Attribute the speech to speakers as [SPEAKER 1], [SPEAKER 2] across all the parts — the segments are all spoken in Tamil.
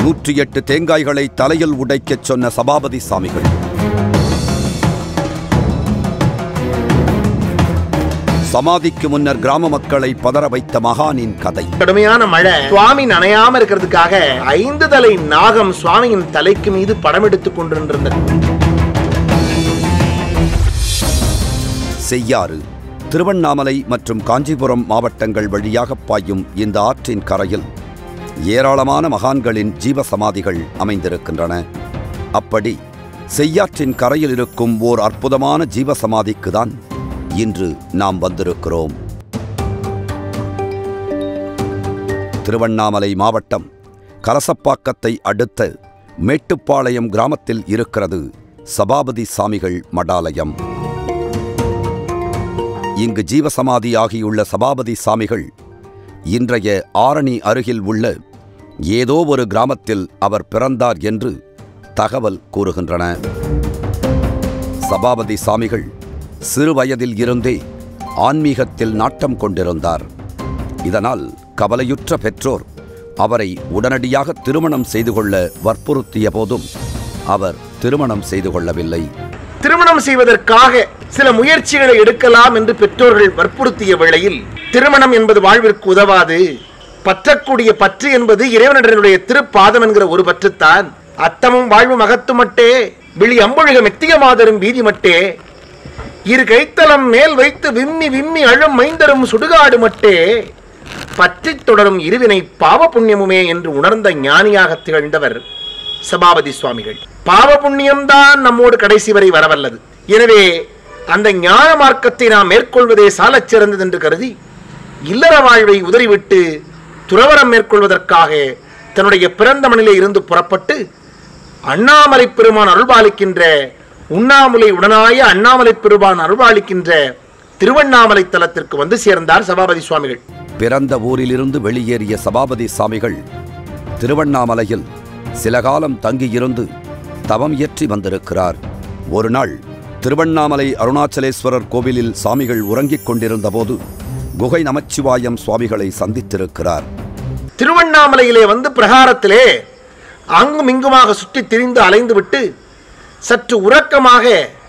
[SPEAKER 1] நூற்றி எட்டு தேங்காய்களை தலையில் உடைக்கச் சொன்ன சபாபதி சாமிகள் சமாதிக்கு முன்னர் கிராம மக்களை பதற வைத்த மகானின் கதை
[SPEAKER 2] கடுமையான மழை சுவாமி நனையாம இருக்கிறதுக்காக ஐந்து தலை நாகம் சுவாமியின் தலைக்கு மீது படம் எடுத்துக் கொண்டிருந்தது
[SPEAKER 1] செய்யாறு திருவண்ணாமலை மற்றும் காஞ்சிபுரம் மாவட்டங்கள் வழியாக பாயும் இந்த ஆற்றின் கரையில் ஏராளமான மகான்களின் ஜீவசமாதிகள் அமைந்திருக்கின்றன அப்படி செய்யாற்றின் கரையில் இருக்கும் ஓர் அற்புதமான ஜீவசமாதிக்குதான் இன்று நாம் வந்திருக்கிறோம் திருவண்ணாமலை மாவட்டம் கலசப்பாக்கத்தை அடுத்த மேட்டுப்பாளையம் கிராமத்தில் இருக்கிறது சபாபதி சாமிகள் மடாலயம் இங்கு ஜீவசமாதியாகியுள்ள சபாபதி சாமிகள் இன்றைய ஆரணி அருகில் உள்ள ஏதோ ஒரு கிராமத்தில் அவர் பிறந்தார் என்று தகவல் கூறுகின்றன சபாபதி சாமிகள் சிறு வயதில் இருந்தே ஆன்மீகத்தில் நாட்டம் கொண்டிருந்தார் இதனால் கவலையுற்ற பெற்றோர் அவரை உடனடியாக திருமணம் செய்து கொள்ள வற்புறுத்திய போதும் அவர் திருமணம் செய்து கொள்ளவில்லை
[SPEAKER 2] திருமணம் செய்வதற்காக சில முயற்சிகளை எடுக்கலாம் என்று பெற்றோர்கள் வற்புறுத்திய வேளையில் திருமணம் என்பது வாழ்விற்கு உதவாது பற்றக்கூடிய பற்று என்பது இறைவனுடைய திருப்பாதம் என்கிற ஒரு பற்றுத்தான் அத்தமும் வாழ்வு மகத்துமட்டே விழி அம்பொழுக மெத்திய மாதரும் வீதி மட்டே இரு கைத்தலம் மேல் வைத்து விம்மி விம்மி அழும் மைந்தரும் சுடுகாடு மட்டே பற்றித் தொடரும் இருவினை பாவ புண்ணியமுமே என்று உணர்ந்த ஞானியாக திகழ்ந்தவர் சபாபதி சுவாமிகள் பாவ புண்ணியம்தான் நம்மோடு கடைசி வரை வரவல்லது எனவே அந்த ஞான மார்க்கத்தை நாம் மேற்கொள்வதே சாலச் சிறந்தது என்று கருதி இல்லற வாழ்வை உதறிவிட்டு துறவரம் மேற்கொள்வதற்காக தன்னுடைய பிறந்த மண்ணிலே இருந்து புறப்பட்டு அண்ணாமலை பெருமான் அருள்பாலிக்கின்ற உண்ணாமுலை உடனாய அண்ணாமலை பெருமான் அருள்பாலிக்கின்ற திருவண்ணாமலை தலத்திற்கு வந்து சேர்ந்தார் சபாபதி சுவாமிகள்
[SPEAKER 1] பிறந்த ஊரிலிருந்து வெளியேறிய சபாபதி சாமிகள் திருவண்ணாமலையில் சில காலம் தங்கியிருந்து தவம் இயற்றி வந்திருக்கிறார் ஒரு நாள் திருவண்ணாமலை அருணாச்சலேஸ்வரர் கோவிலில் சாமிகள் உறங்கிக் கொண்டிருந்தபோது குகை நமச்சிவாயம் சுவாமிகளை சந்தித்திருக்கிறார்
[SPEAKER 2] திருவண்ணாமலையிலே வந்து பிரகாரத்திலே அங்கும் இங்குமாக சுற்றித் திரிந்து அலைந்து விட்டு சற்று உறக்கமாக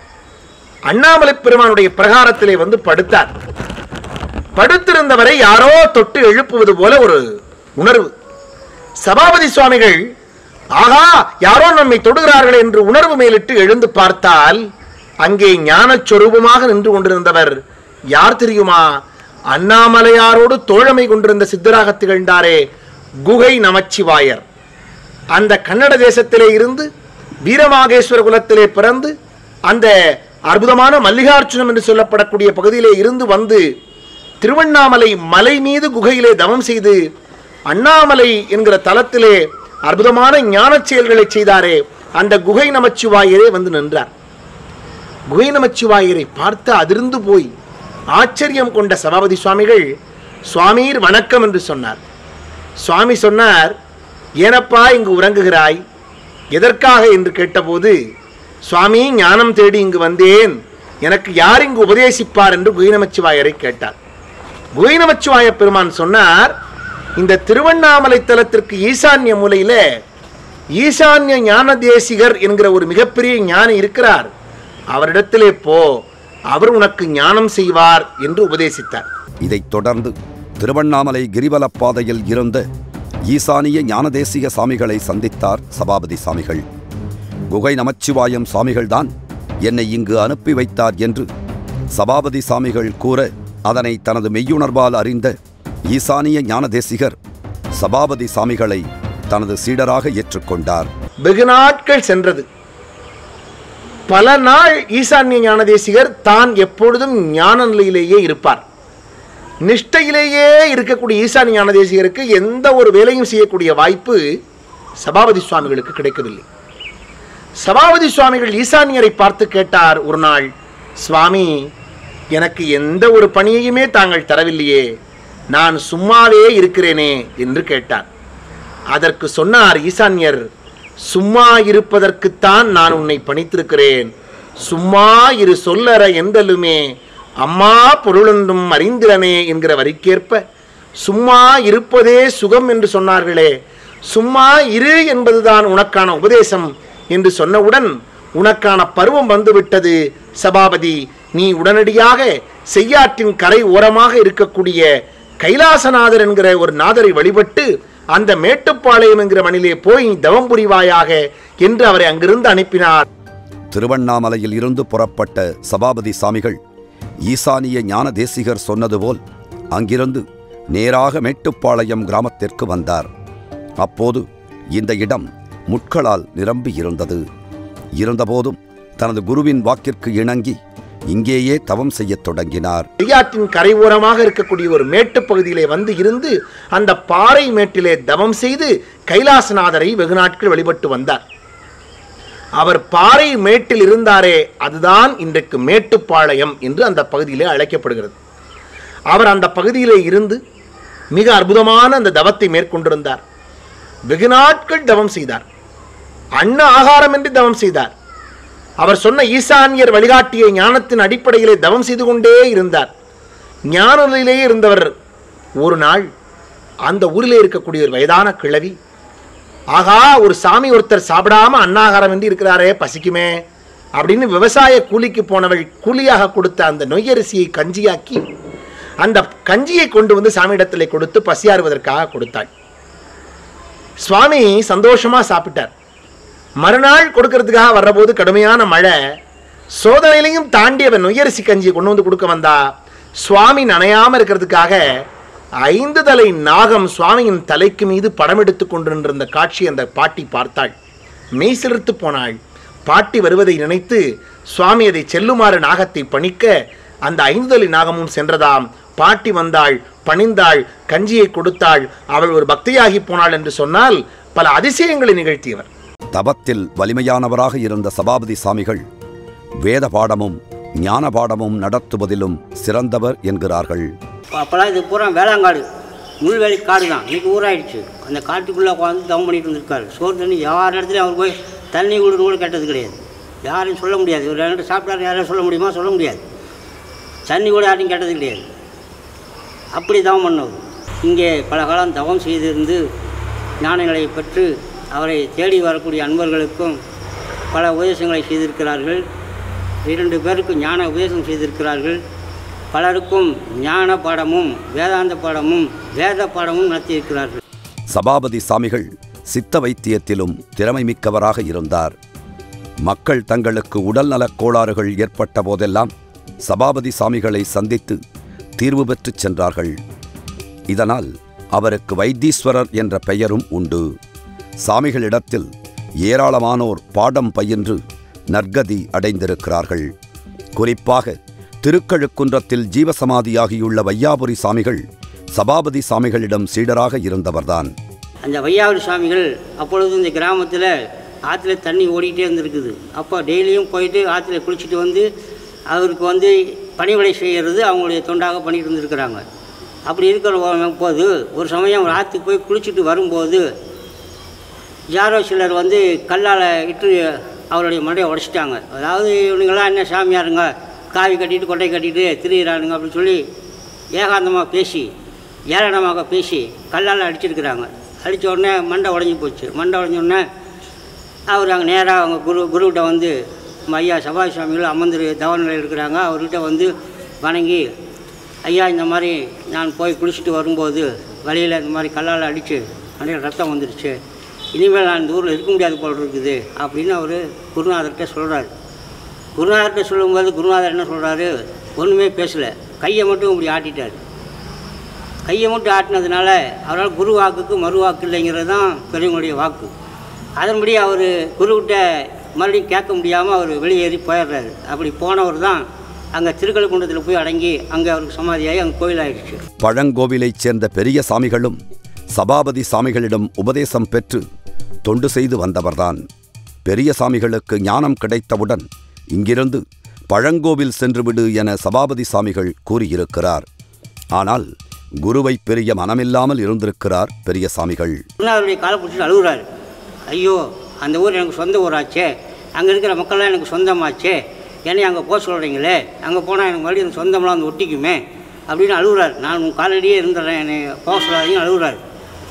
[SPEAKER 2] அண்ணாமலை பெருமானுடைய பிரகாரத்திலே வந்து படுத்தார் படுத்திருந்தவரை யாரோ தொட்டு எழுப்புவது போல ஒரு உணர்வு சபாபதி சுவாமிகள் ஆகா யாரோ நம்மை தொடுகிறார்கள் என்று உணர்வு மேலிட்டு எழுந்து பார்த்தால் அங்கே ஞானச் சொரூபமாக நின்று கொண்டிருந்தவர் யார் தெரியுமா அண்ணாமலையாரோடு தோழமை கொண்டிருந்த சித்தராக திகழ்ந்தாரே குகை நமச்சிவாயர் அந்த கன்னட தேசத்திலே இருந்து வீரமாகேஸ்வர குலத்திலே பிறந்து அந்த அற்புதமான மல்லிகார்ஜுனம் என்று சொல்லப்படக்கூடிய பகுதியிலே இருந்து வந்து திருவண்ணாமலை மலை மீது குகையிலே தவம் செய்து அண்ணாமலை என்கிற தலத்திலே அற்புதமான ஞானச் செயல்களை செய்தாரே அந்த குகை நமச்சிவாயரே வந்து நின்றார் குகை நமச்சிவாயரை பார்த்து அதிர்ந்து போய் ஆச்சரியம் கொண்ட சபாபதி சுவாமிகள் சுவாமீர் வணக்கம் என்று சொன்னார் சுவாமி சொன்னார் ஏனப்பா இங்கு உறங்குகிறாய் எதற்காக என்று கேட்டபோது சுவாமி ஞானம் தேடி இங்கு வந்தேன் எனக்கு யார் இங்கு உபதேசிப்பார் என்று குயினமச்சிவாயரை கேட்டார் குயினமச்சிவாய பெருமான் சொன்னார் இந்த திருவண்ணாமலை தலத்திற்கு ஈசான்ய மூலையில ஈசான்ய ஞான தேசிகர் என்கிற ஒரு மிகப்பெரிய ஞானி இருக்கிறார் அவரிடத்திலே போ அவர் உனக்கு ஞானம் செய்வார் என்று உபதேசித்தார்
[SPEAKER 1] இதைத் தொடர்ந்து திருவண்ணாமலை கிரிவலப் பாதையில் இருந்த ஈசானிய ஞானதேசிக சாமிகளை சந்தித்தார் சபாபதி சாமிகள் குகை நமச்சிவாயம் சாமிகள்தான் என்னை இங்கு அனுப்பி வைத்தார் என்று சபாபதி சாமிகள் கூற அதனை தனது மெய்யுணர்வால் அறிந்த ஈசானிய ஞானதேசிகர் சபாபதி சாமிகளை தனது சீடராக ஏற்றுக்கொண்டார்
[SPEAKER 2] வெகு நாட்கள் சென்றது பல நாள் ஈசான்ய ஞானதேசிகர் தான் எப்பொழுதும் ஞான நிலையிலேயே இருப்பார் நிஷ்டையிலேயே இருக்கக்கூடிய ஈசான்ய ஞானதேசிகருக்கு எந்த ஒரு வேலையும் செய்யக்கூடிய வாய்ப்பு சபாபதி சுவாமிகளுக்கு கிடைக்கவில்லை சபாபதி சுவாமிகள் ஈசான்யரை பார்த்து கேட்டார் ஒரு நாள் சுவாமி எனக்கு எந்த ஒரு பணியையுமே தாங்கள் தரவில்லையே நான் சும்மாவே இருக்கிறேனே என்று கேட்டார் அதற்கு சொன்னார் ஈசான்யர் சும்மா இருப்பதற்குத்தான் நான் உன்னை பணித்திருக்கிறேன் சும்மா இரு சொல்லற என்றலுமே அம்மா பொருளென்றும் அறிந்திரனே என்கிற வரிக்கேற்ப சும்மா இருப்பதே சுகம் என்று சொன்னார்களே சும்மா இரு என்பதுதான் உனக்கான உபதேசம் என்று சொன்னவுடன் உனக்கான பருவம் வந்துவிட்டது சபாபதி நீ உடனடியாக செய்யாற்றின் கரை ஓரமாக இருக்கக்கூடிய கைலாசநாதர் என்கிற ஒரு நாதரை வழிபட்டு அந்த மேட்டுப்பாளையம் என்கிற மணிலே போய் தவம் புரிவாயாக என்று அவரை அங்கிருந்து அனுப்பினார்
[SPEAKER 1] திருவண்ணாமலையில் இருந்து புறப்பட்ட சபாபதி சாமிகள் ஈசானிய ஞான தேசிகர் சொன்னது போல் அங்கிருந்து நேராக மேட்டுப்பாளையம் கிராமத்திற்கு வந்தார் அப்போது இந்த இடம் முட்களால் நிரம்பி இருந்தது இருந்தபோதும் தனது குருவின் வாக்கிற்கு இணங்கி இங்கேயே தவம் செய்யத் தொடங்கினார்
[SPEAKER 2] செய்யாற்றின் கரை ஓரமாக இருக்கக்கூடிய ஒரு மேட்டு பகுதியிலே வந்து இருந்து அந்த பாறை மேட்டிலே தவம் செய்து கைலாசநாதரை வெகு நாட்கள் வழிபட்டு வந்தார் அவர் பாறை மேட்டில் இருந்தாரே அதுதான் இன்றைக்கு மேட்டுப்பாளையம் என்று அந்த பகுதியிலே அழைக்கப்படுகிறது அவர் அந்த பகுதியிலே இருந்து மிக அற்புதமான அந்த தவத்தை மேற்கொண்டிருந்தார் வெகு நாட்கள் தவம் செய்தார் அன்ன ஆகாரம் என்று தவம் செய்தார் அவர் சொன்ன ஈசான்யர் வழிகாட்டிய ஞானத்தின் அடிப்படையிலே தவம் செய்து கொண்டே இருந்தார் ஞான நிலையிலேயே இருந்தவர் ஒரு நாள் அந்த ஊரிலே இருக்கக்கூடிய ஒரு வயதான கிழவி ஆகா ஒரு சாமி ஒருத்தர் சாப்பிடாம அன்னாகாரம் என்று இருக்கிறாரே பசிக்குமே அப்படின்னு விவசாய கூலிக்கு போனவள் கூலியாக கொடுத்த அந்த நொய்யரிசியை கஞ்சியாக்கி அந்த கஞ்சியை கொண்டு வந்து சாமியிடத்திலே கொடுத்து பசியாறுவதற்காக கொடுத்தாள் சுவாமி சந்தோஷமா சாப்பிட்டார் மறுநாள் கொடுக்கறதுக்காக வர்றபோது கடுமையான மழை சோதனையிலையும் தாண்டி அவன் நொய்யரிசி கஞ்சியை கொண்டு வந்து கொடுக்க வந்தா சுவாமி நனையாம இருக்கிறதுக்காக ஐந்து தலை நாகம் சுவாமியின் தலைக்கு மீது படம் எடுத்து கொண்டிருந்த காட்சி அந்த பாட்டி பார்த்தாள் மெய் சிலிர்த்து போனாள் பாட்டி வருவதை நினைத்து சுவாமி அதை செல்லுமாறு நாகத்தை பணிக்க அந்த ஐந்து தலை நாகமும் சென்றதாம் பாட்டி வந்தாள் பணிந்தாள் கஞ்சியை கொடுத்தாள் அவள் ஒரு பக்தியாகி போனாள் என்று சொன்னால் பல அதிசயங்களை நிகழ்த்தியவர்
[SPEAKER 1] தவத்தில் வலிமையானவராக இருந்த சபாபதி சாமிகள் வேத பாடமும் ஞான பாடமும் நடத்துவதிலும் சிறந்தவர் என்கிறார்கள்
[SPEAKER 3] அப்போல்லாம் இது பூரா வேளாங்காடு முள்வேலி காடு தான் இன்னைக்கு ஊராயிடுச்சு அந்த காட்டுக்குள்ளே உட்காந்து தவம் பண்ணிட்டு இருந்திருக்காரு சோறு தண்ணி யார் இடத்துலையும் அவர் போய் தண்ணி கொடுன்னு கூட கேட்டது கிடையாது யாரையும் சொல்ல முடியாது ஒரு ரெண்டு சாப்பிட்டாரு யாரையும் சொல்ல முடியுமா சொல்ல முடியாது தண்ணி கூட யாரையும் கேட்டது கிடையாது அப்படி தவம் பண்ணவர் இங்கே பல காலம் தவம் செய்திருந்து ஞான நிலையை பெற்று அவரை தேடி வரக்கூடிய அன்பர்களுக்கும் பல உபதேசங்களை செய்திருக்கிறார்கள் இரண்டு பேருக்கு ஞான உபதேசம் செய்திருக்கிறார்கள் பலருக்கும் ஞான பாடமும் வேதாந்த பாடமும் வேத பாடமும் நடத்தியிருக்கிறார்கள்
[SPEAKER 1] சபாபதி சாமிகள் சித்த வைத்தியத்திலும் திறமை மிக்கவராக இருந்தார் மக்கள் தங்களுக்கு உடல்நலக் கோளாறுகள் ஏற்பட்ட போதெல்லாம் சபாபதி சாமிகளை சந்தித்து தீர்வு பெற்றுச் சென்றார்கள் இதனால் அவருக்கு வைத்தீஸ்வரர் என்ற பெயரும் உண்டு சாமிகளிடத்தில் ஏராளமானோர் பாடம் பயின்று நற்கதி அடைந்திருக்கிறார்கள் குறிப்பாக திருக்கழுக்குன்றத்தில் ஜீவசமாதியாகியுள்ள வையாபுரி சாமிகள் சபாபதி சாமிகளிடம் சீடராக இருந்தவர்தான்
[SPEAKER 3] அந்த வையாவூர் சுவாமிகள் அப்பொழுது இந்த கிராமத்தில் ஆற்றுல தண்ணி ஓடிக்கிட்டே இருந்திருக்குது அப்போ டெய்லியும் போயிட்டு ஆற்றுல குளிச்சுட்டு வந்து அவருக்கு வந்து பணிவிடை செய்கிறது அவங்களுடைய தொண்டாக பண்ணிட்டு இருந்திருக்கிறாங்க அப்படி இருக்கிற போது ஒரு சமயம் அவர் ஆற்றுக்கு போய் குளிச்சுட்டு வரும்போது யாரோ சிலர் வந்து கல்லால் இட்டு அவருடைய மண்டையை உடைச்சிட்டாங்க அதாவது இவனுங்களாம் என்ன சாமியாருங்க காவி கட்டிட்டு கொட்டை கட்டிட்டு திரியிறானுங்க அப்படின்னு சொல்லி ஏகாந்தமாக பேசி ஏளனமாக பேசி கல்லால் அடிச்சிருக்கிறாங்க அடித்த உடனே மண்டை உடஞ்சி போச்சு மண்டை உடஞ்ச உடனே அவர் அங்கே நேராக அவங்க குரு குருக்கிட்ட வந்து நம்ம ஐயா சபாஷ் சுவாமிகள் அமர்ந்து தவ நிலையில் இருக்கிறாங்க அவர்கிட்ட வந்து வணங்கி ஐயா இந்த மாதிரி நான் போய் குளிச்சுட்டு வரும்போது வழியில் இந்த மாதிரி கல்லால் அடித்து மண்டையில் ரத்தம் வந்துருச்சு இனிமேல் நான் இந்த ஊரில் இருக்க முடியாது போல் இருக்குது அப்படின்னு அவர் குருநாதர்கிட்ட சொல்கிறாரு குருநாதர்கிட்ட சொல்லும்போது குருநாதர் என்ன சொல்கிறாரு ஒன்றுமே பேசலை கையை மட்டும் இப்படி ஆட்டிட்டார் கையை மட்டும் ஆட்டினதுனால அவரால் குரு வாக்குக்கு மறு வாக்கு இல்லைங்கிறது தான் பெரியவங்களுடைய வாக்கு அதன்படி அவர் குருக்கிட்ட மறுபடியும் கேட்க முடியாமல் அவர் வெளியேறி போயிடுறாரு அப்படி போனவர் தான் அங்கே திருக்கழுக்குன்றத்தில் போய் அடங்கி அங்கே அவருக்கு சமாதியாகி அங்கே கோயில் ஆயிடுச்சு
[SPEAKER 1] பழங்கோவிலைச் சேர்ந்த பெரிய சாமிகளும் சபாபதி சாமிகளிடம் உபதேசம் பெற்று தொண்டு செய்து வந்தவர்தான் பெரிய சாமிகளுக்கு ஞானம் கிடைத்தவுடன் இங்கிருந்து பழங்கோவில் சென்றுவிடு என சபாபதி சாமிகள் கூறியிருக்கிறார் ஆனால் குருவை பெரிய மனமில்லாமல் இருந்திருக்கிறார் பெரிய சாமிகள்
[SPEAKER 3] குருநாதருடைய காலை பிடிச்சிட்டு அழுகுறாரு ஐயோ அந்த ஊர் எனக்கு சொந்த ஊராச்சே அங்கே இருக்கிற மக்கள்லாம் எனக்கு சொந்தமாச்சே என்னை அங்கே போக சொல்கிறீங்களே அங்கே போனால் எனக்கு மறுபடியும் அந்த சொந்தம்லாம் வந்து ஒட்டிக்குமே அப்படின்னு அழுகுறாரு நான் உன் காலடியே இருந்துடுறேன் என்னை போக சொல்லாதீங்க அழுகுறாரு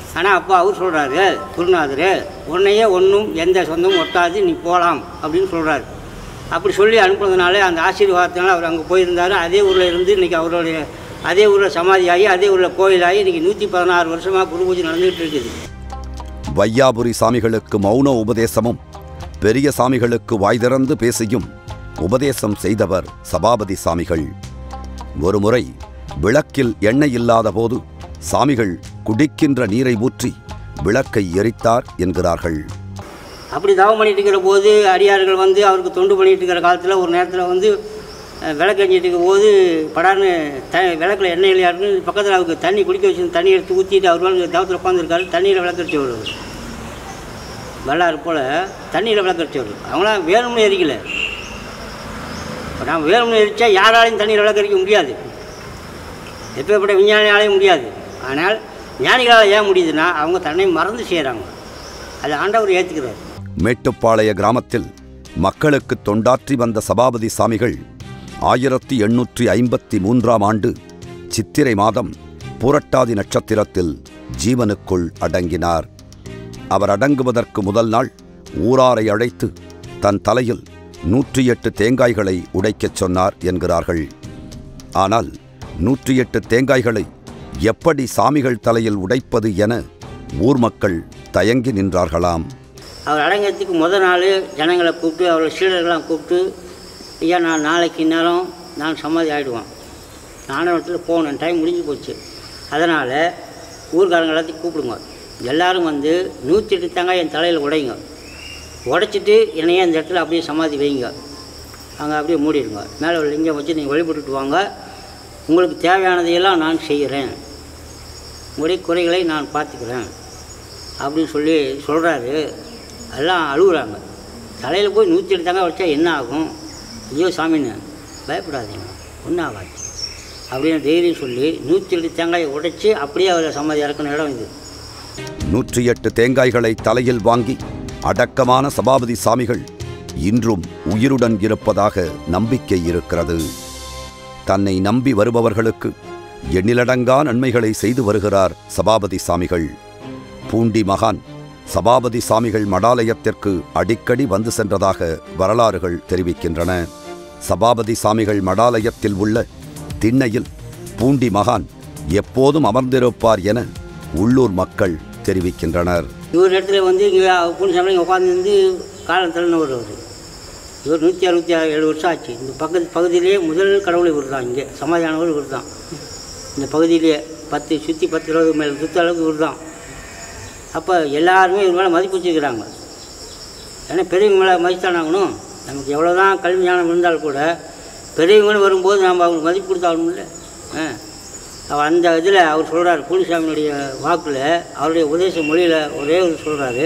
[SPEAKER 3] ஆனால் அப்போ அவர் சொல்கிறாரு குருநாதர் உன்னையே ஒன்றும் எந்த சொந்தமும் ஒட்டாது நீ போகலாம் அப்படின்னு சொல்கிறாரு அப்படி சொல்லி அனுப்புனதுனால அந்த ஆசீர்வாதத்தினால அவர் அங்கே போயிருந்தார் அதே ஊரில் இருந்து இன்றைக்கி அவருடைய அதே ஊரில் சமாதியாகி அதே ஊரில் கோயிலாகி இன்றைக்கி நூற்றி பதினாறு வருஷமாக குரு பூஜை நடந்துகிட்டு இருக்குது
[SPEAKER 1] வையாபுரி சாமிகளுக்கு மௌன உபதேசமும் பெரிய சாமிகளுக்கு வாய் திறந்து பேசியும் உபதேசம் செய்தவர் சபாபதி சாமிகள் ஒருமுறை விளக்கில் எண்ணெய் இல்லாத போது சாமிகள் குடிக்கின்ற நீரை ஊற்றி விளக்கை எரித்தார் என்கிறார்கள்
[SPEAKER 3] அப்படி தவம் பண்ணிட்டு இருக்கிற போது அடியார்கள் வந்து அவருக்கு தொண்டு பண்ணிட்டு இருக்கிற காலத்தில் ஒரு நேரத்தில் வந்து அஹ், விளக்கு எஞ்சிட்டு இருக்கிற போது படார்னு த விளக்கில் எண்ணெய் இல்லையா இருக்குன்னு பக்கத்தில் அவருக்கு தண்ணி குடிக்க வச்சு தண்ணி எடுத்து ஊற்றிட்டு அவர் வந்து தவத்தில் உட்காந்துருக்காரு தண்ணியில் விளக்கடிச்சு வருவார் வல்லாறு போல் தண்ணியில் விளக்கடிச்சு வருவார் அவங்களாம் வேணும்னு எரிக்கல இப்போ நான் வேணும்னு எரிச்சா யாராலையும் தண்ணியில் விளக்கடிக்க முடியாது எப்பேற்பட்ட விஞ்ஞானியாலையும் முடியாது ஆனால் ஞானிகளால் ஏன் முடியுதுன்னா அவங்க தன்னை மறந்து செய்கிறாங்க அதை ஆண்டவர் ஏற்றுக்கிறார்
[SPEAKER 1] மேட்டுப்பாளைய கிராமத்தில் மக்களுக்கு தொண்டாற்றி வந்த சபாபதி சாமிகள் ஆயிரத்தி எண்ணூற்றி ஐம்பத்தி மூன்றாம் ஆண்டு சித்திரை மாதம் புரட்டாதி நட்சத்திரத்தில் ஜீவனுக்குள் அடங்கினார் அவர் அடங்குவதற்கு முதல் நாள் ஊராரை அழைத்து தன் தலையில் நூற்றி எட்டு தேங்காய்களை உடைக்கச் சொன்னார் என்கிறார்கள் ஆனால் நூற்றி எட்டு தேங்காய்களை எப்படி சாமிகள் தலையில் உடைப்பது என ஊர் மக்கள் தயங்கி நின்றார்களாம்
[SPEAKER 3] அவர் அடங்கிறதுக்கு முத நாள் ஜனங்களை கூப்பிட்டு அவரோட சீடர்கள்லாம் கூப்பிட்டு ஐயா நான் நாளைக்கு நேரம் நான் சமாதி ஆகிடுவேன் நானும் இடத்துல போகணும் டைம் முடிஞ்சு போச்சு அதனால் ஊர்காரங்க எல்லாத்தையும் கூப்பிடுங்க எல்லாரும் வந்து நூற்றி எட்டு தேங்காய் என் தலையில் உடைங்க உடைச்சிட்டு என்னையே அந்த இடத்துல அப்படியே சமாதி வைங்க அங்கே அப்படியே மூடிடுங்க மேலே ஒரு லிங்கம் வச்சு நீங்கள் வழிபட்டுட்டு வாங்க உங்களுக்கு தேவையானதையெல்லாம் நான் செய்கிறேன் உங்களுடைய குறைகளை நான் பார்த்துக்கிறேன் அப்படின்னு சொல்லி சொல்கிறாரு எல்லாம் அழுகுறாங்க தலையில் போய் நூற்றி எட்டு தேங்காய் வச்சா என்ன ஆகும் ஐயோ சாமின்னு பயப்படாதீங்க ஒன்றும் ஆகாது அப்படின்னு தைரியம் சொல்லி நூற்றி எட்டு தேங்காயை உடைச்சி அப்படியே அவரை சமாதி இறக்கின இடம் இது
[SPEAKER 1] நூற்றி எட்டு தேங்காய்களை தலையில் வாங்கி அடக்கமான சபாபதி சாமிகள் இன்றும் உயிருடன் இருப்பதாக நம்பிக்கை இருக்கிறது தன்னை நம்பி வருபவர்களுக்கு எண்ணிலடங்கா நன்மைகளை செய்து வருகிறார் சபாபதி சாமிகள் பூண்டி மகான் சபாபதி சாமிகள் மடாலயத்திற்கு அடிக்கடி வந்து சென்றதாக வரலாறுகள் தெரிவிக்கின்றன சபாபதி சாமிகள் மடாலயத்தில் உள்ள திண்ணையில் பூண்டி மகான் எப்போதும் அமர்ந்திருப்பார் என உள்ளூர் மக்கள் தெரிவிக்கின்றனர்
[SPEAKER 3] இவர் இடத்துல வந்து இங்கே பூனிசாமி உட்காந்துருந்து காலம் தள்ளின வருவார் இவர் நூற்றி அறுபத்தி ஆறு ஏழு வருஷம் ஆச்சு இந்த பக்கத்து பகுதியிலேயே முதல் கடவுள் இவர் தான் இங்கே சமாதியானவர் இவர் தான் இந்த பகுதியிலேயே பத்து சுற்றி பத்து இருபது மேல் சுற்ற அளவுக்கு இவர் தான் அப்போ எல்லாருமே இவர் மேலே மதிப்பு வச்சுக்கிறாங்க ஏன்னா பெரியவங்க மேலே மதித்தானாகணும் நமக்கு எவ்வளோ தான் கல்வி ஞானம் இருந்தாலும் கூட பெரியவங்கன்னு வரும்போது நாம் அவங்களுக்கு மதிப்பு கொடுத்தாகணும்ல ஆ அவ அந்த இதில் அவர் சொல்கிறார் பூலிசாமியுடைய வாக்கில் அவருடைய உபதேச மொழியில் ஒரே ஒரு சொல்கிறாரு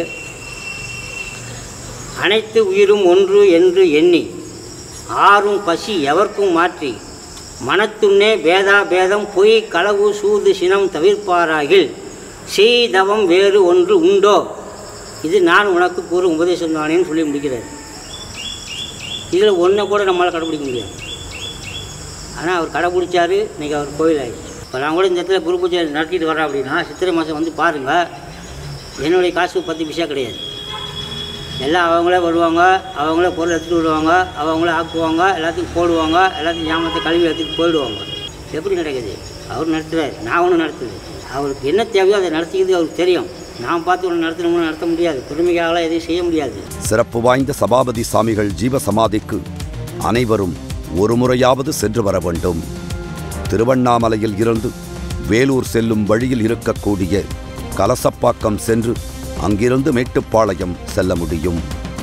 [SPEAKER 3] அனைத்து உயிரும் ஒன்று என்று எண்ணி ஆறும் பசி எவர்க்கும் மாற்றி மனத்துண்ணே பேதா பேதம் பொய் களவு சூது சினம் தவிர்ப்பாராகில் செய்தவம் வேறு ஒன்று உண்டோ இது நான் உனக்கு கூறும் உபதேசம் தானேன்னு சொல்லி முடிக்கிறார் இதில் ஒன்றை கூட நம்மளால் கடைப்பிடிக்க முடியாது ஆனால் அவர் கடைப்பிடிச்சாரு இன்றைக்கி அவர் கோயில் ஆயிடுச்சு இப்போ நான் கூட இந்த இடத்துல குரு பூஜை நடத்திட்டு வரேன் அப்படின்னா சித்திரை மாதம் வந்து பாருங்கள் என்னுடைய காசு பத்து பைசா கிடையாது எல்லாம் அவங்களே வருவாங்க அவங்களே பொருள் எடுத்துகிட்டு வருவாங்க அவங்களே ஆக்குவாங்க எல்லாத்துக்கும் போடுவாங்க எல்லாத்தையும் ஜாமத்தை கழுவி எடுத்துட்டு போயிடுவாங்க எப்படி நடக்குது அவர் நடத்துகிறார் நான் ஒன்றும் நடத்துது அவருக்கு என்ன தேவையோ அதை நடத்திக்கிறது அவருக்கு தெரியும் நான் பார்த்து ஒன்று நடத்தணும்னு நடத்த முடியாது பெருமைக்காகலாம் எதையும் செய்ய முடியாது
[SPEAKER 1] சிறப்பு வாய்ந்த சபாபதி சாமிகள் ஜீவ சமாதிக்கு அனைவரும் ஒரு முறையாவது சென்று வர வேண்டும் திருவண்ணாமலையில் இருந்து வேலூர் செல்லும் வழியில் இருக்கக்கூடிய கலசப்பாக்கம் சென்று அங்கிருந்து மேட்டுப்பாளையம் செல்ல முடியும்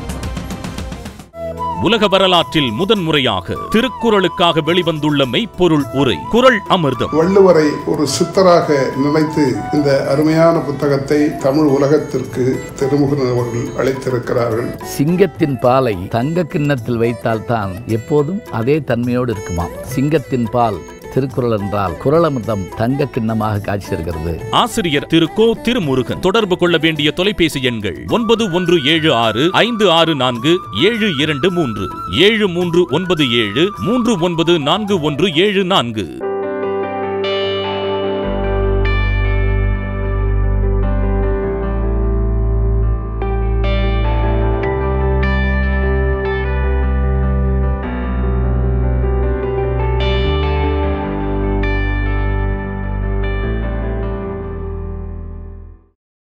[SPEAKER 4] உலக வரலாற்றில் முதன்முறையாக திருக்குறளுக்காக வெளிவந்துள்ள மெய்ப்பொருள் உரை குறள் அமிர்தம்
[SPEAKER 5] வள்ளுவரை ஒரு சித்தராக நினைத்து இந்த அருமையான புத்தகத்தை தமிழ் உலகத்திற்கு திருமுகன் அவர்கள் அளித்திருக்கிறார்கள்
[SPEAKER 6] சிங்கத்தின் பாலை தங்க கிண்ணத்தில் வைத்தால்தான் எப்போதும் அதே தன்மையோடு இருக்குமாம் சிங்கத்தின் பால் திருக்குறள் என்றால் குரலமிர்தம் தங்க கிண்ணமாக காட்சி தருகிறது
[SPEAKER 4] ஆசிரியர் திரு கோ திருமுருகன் தொடர்பு கொள்ள வேண்டிய தொலைபேசி எண்கள் ஒன்பது ஒன்று ஏழு ஆறு ஐந்து ஆறு நான்கு ஏழு இரண்டு மூன்று ஏழு மூன்று ஒன்பது ஏழு மூன்று ஒன்பது நான்கு ஒன்று ஏழு நான்கு